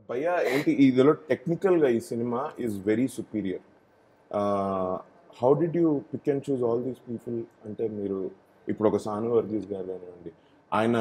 భయ్యా ఏంటి ఇదిలో టెక్నికల్గా ఈ సినిమా is very superior how did you pick and choose all these people అంటే మీరు ఇప్పుడు ఒక సాను వర్గీస్ గారు కానివ్వండి ఆయన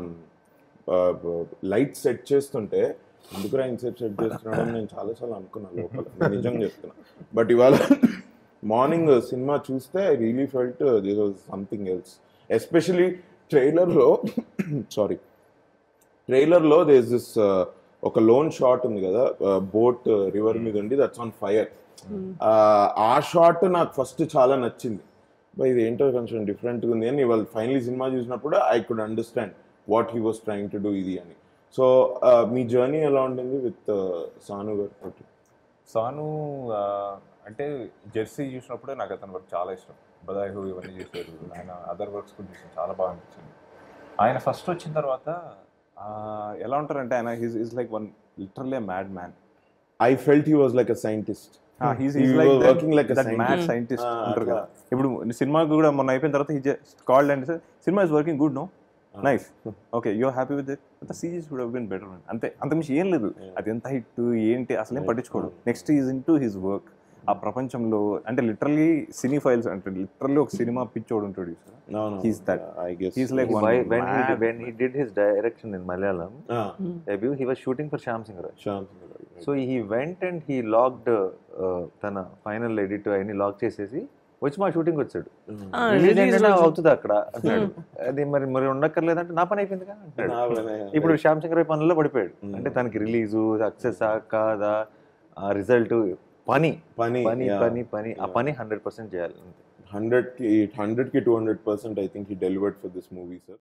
లైట్ సెట్ చేస్తుంటే ఎందుకు ఆయన సెట్ సెట్ చేస్తున్నాడు అని నేను చాలాసార్లు అనుకున్నాను లోపల నేను నిజంగా చెప్తున్నా బట్ ఇవాళ మార్నింగ్ సినిమా చూస్తే I really felt this was something else especially ట్రైలర్లో సారీ ట్రైలర్లో దేస్ దిస్ ఒక లోన్ షాట్ ఉంది కదా బోట్ రివర్ మీద ఉండి దట్స్ ఆన్ ఫైర్ ఆ షాట్ నాకు ఫస్ట్ చాలా నచ్చింది బై ఇది ఏంటో కొంచెం డిఫరెంట్గా ఉంది అని ఇవాళ ఫైనలీ సినిమా చూసినప్పుడు I could understand what he was trying to do ఇది అని సో మీ జర్నీ ఎలా ఉండింది విత్ సాను గారు సాను ఆ, అంటే జెర్సీ చూసినప్పుడే నాకు అతని వర్క్ చాలా ఇష్టం బదాయి హూ ఇవన్నీ చేశారు ఆయన అదర్ వర్క్స్ కూడా చూసాను చాలా బాగా అనిపించింది ఆయన ఫస్ట్ వచ్చిన తర్వాత ఆ, ఎలా ఉంటారంటే ఆయన he's is like one literally mad man I felt he was like a scientist he's He is was like working like a that mad scientist. Scientist Ah, ఉంటారు అట్లా. కదా ఇప్పుడు సినిమాకి కూడా మొన్న అయిపోయిన తర్వాత హీ కాల్డ్ అండ్ సినిమా is working good no nice okay you're happy with it అంత సీరీస్ వుడ్ బిన్ బెటర్ అంతే అంతమించి ఏం లేదు అది ఎంత హిట్ ఏంటి అసలు ఏం పట్టించుకోడు next is in to his work ఆ ప్రపంచంలో అంటే లిటరల్లీ సినీ ఫైల్స్ అంటే లిటరల్లీ ఒక సినిమా పిచ్చోడు ఉంటాడు He's that. I guess he's like Why, when, he, when he did his direction in Malayalam Ah, debut, he was shooting for Shyam Singh Raj. Shyam so he went and he logged uh, తన final edit అన్ని lock చేసేసి వచ్చి మా shooting వచ్చాడు ఆ, release release ఏంటంటే రోజు. అవుతుంది అక్కడ అంటాడు అది మరి మరి ఉండక్కర్లేదంటే నా పని అయిపోయిందిగా అంటాడు ఇప్పుడు శ్యామ్ సింగ్ రాయ్ పనుల్లో పడిపోయాడు అంటే తనకి రిలీజు సక్సెస్ కాదా ఆ రిజల్ట్ పని పని పని పని పని ఆ పని హండ్రెడ్ పర్సెంట్ చేయాలి హండ్రెడ్ కి హండ్రెడ్ కి two hundred percent I think he delivered for this movie sir